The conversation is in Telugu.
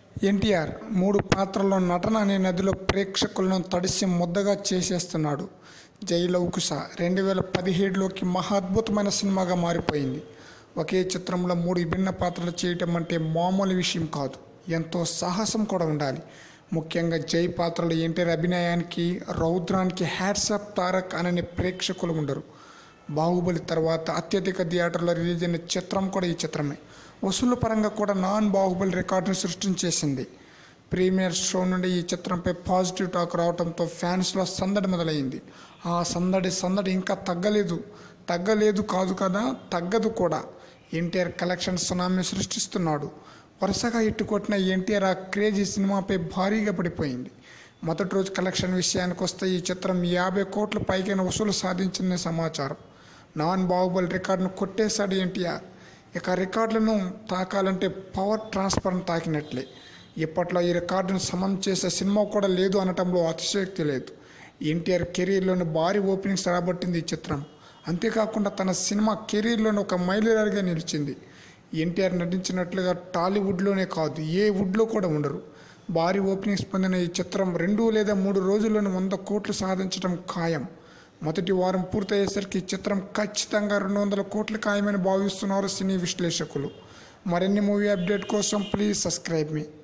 ఎన్టీఆర్ మూడు పాత్రల్లో నటన అనే నదిలో ప్రేక్షకులను తడిసి ముద్దగా చేసేస్తున్నాడు జై లవకుశ రెండు వేల పదిహేడులోకి మహా అద్భుతమైన సినిమాగా మారిపోయింది ఒకే చిత్రంలో మూడు విభిన్న పాత్రలు చేయటం అంటే మామూలు విషయం కాదు ఎంతో సాహసం కూడా ఉండాలి ముఖ్యంగా జై పాత్రలో ఎన్టీఆర్ అభినయానికి రౌద్రానికి హ్యాట్సాప్ తారక్ అనని ప్రేక్షకులు ఉండరు బాహుబలి తర్వాత అత్యధిక థియేటర్లో రిలీజ్ అయిన చిత్రం కూడా ఈ చిత్రమే వసూళ్ల పరంగా కూడా నాన్ బాహుబలి రికార్డును సృష్టించేసింది ప్రీమియర్ షో నుండి ఈ చిత్రంపై పాజిటివ్ టాక్ రావడంతో ఫ్యాన్స్లో సందడి మొదలైంది ఆ సందడి సందడి ఇంకా తగ్గలేదు తగ్గలేదు కాదు కదా తగ్గదు కూడా ఎన్టీఆర్ కలెక్షన్ సునామీ సృష్టిస్తున్నాడు వరుసగా ఇట్టుకొట్టిన ఎన్టీఆర్ ఆ క్రేజీ సినిమాపై భారీగా పడిపోయింది మొదటి రోజు కలెక్షన్ విషయానికి వస్తే ఈ చిత్రం యాభై కోట్ల పైకైన వసూలు సాధించిందని సమాచారం నాన్ బాహుబలి రికార్డును కొట్టేశాడు ఎన్టీఆర్ ఇక రికార్డులను తాకాలంటే పవర్ ట్రాన్స్ఫర్ను తాకినట్లే ఇప్పట్లో ఈ రికార్డును సమం చేసే సినిమా కూడా లేదు అనటంలో అతిశయోక్తి లేదు ఎన్టీఆర్ కెరీర్లోని భారీ ఓపెనింగ్స్ రాబట్టింది ఈ చిత్రం అంతేకాకుండా తన సినిమా కెరీర్లోని ఒక మైలురాయిగా నిలిచింది ఎన్టీఆర్ నటించినట్లుగా టాలీవుడ్లోనే కాదు ఏ వుడ్లో కూడా ఉండరు భారీ ఓపెనింగ్స్ పొందిన ఈ చిత్రం రెండు లేదా మూడు రోజుల్లోనే వంద కోట్లు సాధించడం ఖాయం మొదటి వారం పూర్తయ్యేసరికి ఈ చిత్రం ఖచ్చితంగా రెండు వందల కోట్లు ఖాయమని భావిస్తున్నారు సినీ విశ్లేషకులు మరిన్ని మూవీ అప్డేట్ కోసం ప్లీజ్ సబ్స్క్రైబ్ మీ